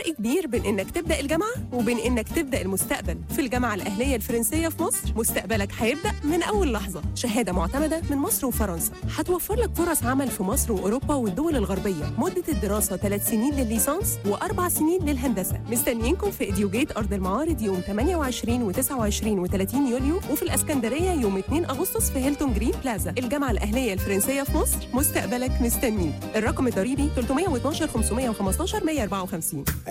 فرق كبير بين انك تبدا الجامعه وبين انك تبدا المستقبل في الجامعه الاهليه الفرنسيه في مصر مستقبلك هيبدا من اول لحظه شهاده معتمده من مصر وفرنسا هتوفر لك فرص عمل في مصر واوروبا والدول الغربيه مده الدراسه 3 سنين للليسانس واربع سنين للهندسه مستنيينكم في اديوجيت ارض المعارض يوم 28 و29 و30 يوليو وفي الاسكندريه يوم 2 اغسطس في هيلتون جرين بلازا الجامعه الاهليه الفرنسيه في مصر مستقبلك مستنيك الرقم الضريبي 312 515 154